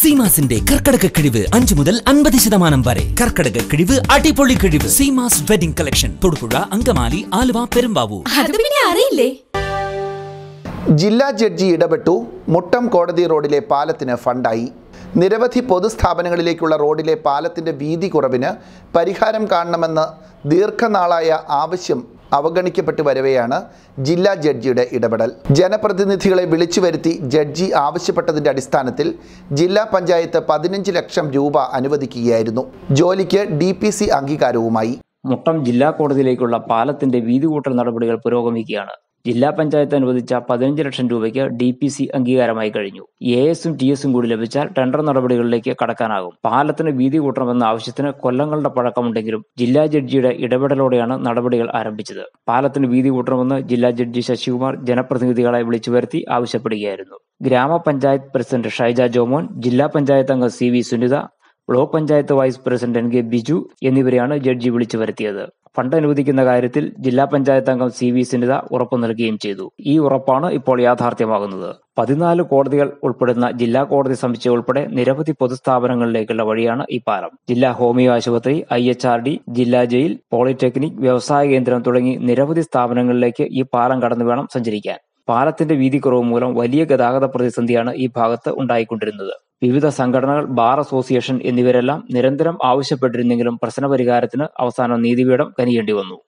സീമാസിന്റെ കർക്കടക കിഴിവ് അഞ്ചു മുതൽ അൻപത് ശതമാനം വരെ കർക്കടക കിഴിവ് അടിപൊളി കിഴിവ് സീമാസ് വെഡിംഗ് കളക്ഷൻ തൊടുപുഴ അങ്കമാലി ആലുവ പെരുമ്പാവൂർ അത് പിന്നെ അറിയില്ലേ ജില്ലാ ജഡ്ജി ഇടപെട്ടു മുട്ടം കോടതി റോഡിലെ പാലത്തിന് ഫണ്ടായി നിരവധി പൊതുസ്ഥാപനങ്ങളിലേക്കുള്ള റോഡിലെ പാലത്തിൻ്റെ വീതി കുറവിന് പരിഹാരം കാണണമെന്ന് ദീർഘനാളായ ആവശ്യം അവഗണിക്കപ്പെട്ടു വരവെയാണ് ജില്ലാ ജഡ്ജിയുടെ ഇടപെടൽ ജനപ്രതിനിധികളെ വിളിച്ചു വരുത്തി ജഡ്ജി ആവശ്യപ്പെട്ടതിൻ്റെ അടിസ്ഥാനത്തിൽ ജില്ലാ പഞ്ചായത്ത് പതിനഞ്ച് ലക്ഷം രൂപ അനുവദിക്കുകയായിരുന്നു ജോലിക്ക് ഡി അംഗീകാരവുമായി മുട്ടം ജില്ലാ കോടതിയിലേക്കുള്ള പാലത്തിന്റെ വീതി കൂട്ടൽ നടപടികൾ പുരോഗമിക്കുകയാണ് ജില്ലാ പഞ്ചായത്ത് അനുവദിച്ച പതിനഞ്ച് ലക്ഷം രൂപയ്ക്ക് ഡി പി സി അംഗീകാരമായി കഴിഞ്ഞു എ എസും ടി എസും കൂടി ലഭിച്ചാൽ ടെൻഡർ നടപടികളിലേക്ക് കടക്കാനാകും പാലത്തിന് വീതി കൂട്ടണമെന്ന ആവശ്യത്തിന് കൊല്ലങ്ങളുടെ പഴക്കമുണ്ടെങ്കിലും ജില്ലാ ജഡ്ജിയുടെ ഇടപെടലോടെയാണ് നടപടികൾ ആരംഭിച്ചത് പാലത്തിന് വീതി കൂട്ടണമെന്ന് ജില്ലാ ജഡ്ജി ശശികുമാർ ജനപ്രതിനിധികളെ വിളിച്ചു വരുത്തി ആവശ്യപ്പെടുകയായിരുന്നു ഗ്രാമപഞ്ചായത്ത് പ്രസിഡന്റ് ഷൈജ ജോമോൻ ജില്ലാ പഞ്ചായത്ത് അംഗം C V Sunitha block panchayat vice president N K Biju എന്നിവരെയാണ് ജഡ്ജി വിളിച്ചു വരുത്തിയത് ഫണ്ട് അനുവദിക്കുന്ന കാര്യത്തിൽ ജില്ലാ പഞ്ചായത്ത് അംഗം സി വി സുനിത ഉറപ്പു നൽകുകയും ചെയ്തു ഈ ഉറപ്പാണ് ഇപ്പോൾ യാഥാർത്ഥ്യമാകുന്നത് പതിനാല് കോടതികൾ ഉൾപ്പെടുന്ന ജില്ലാ കോടതി സമുച്ചയം ഉൾപ്പെടെ നിരവധി പൊതുസ്ഥാപനങ്ങളിലേക്കുള്ള വഴിയാണ് ഈ പാലം ജില്ലാ ഹോമിയോ ആശുപത്രി ഐ എച്ച് ആർ ഡി ജില്ലാ ജയിൽ പോളിടെക്നിക് വ്യവസായ കേന്ദ്രം തുടങ്ങി നിരവധി സ്ഥാപനങ്ങളിലേക്ക് ഈ പാലം കടന്നു വേണം സഞ്ചരിക്കാൻ പാലത്തിന്റെ വീതിക്കുറവ് മൂലം വലിയ ഗതാഗത പ്രതിസന്ധിയാണ് ഈ ഭാഗത്ത് ഉണ്ടായിക്കൊണ്ടിരുന്നത് വിവിധ സംഘടനകൾ ബാർ അസോസിയേഷൻ എന്നിവരെല്ലാം നിരന്തരം ആവശ്യപ്പെട്ടിരുന്നെങ്കിലും പ്രശ്നപരിഹാരത്തിന് അവസാനം നീതിപീഠം കനിയേണ്ടി വന്നു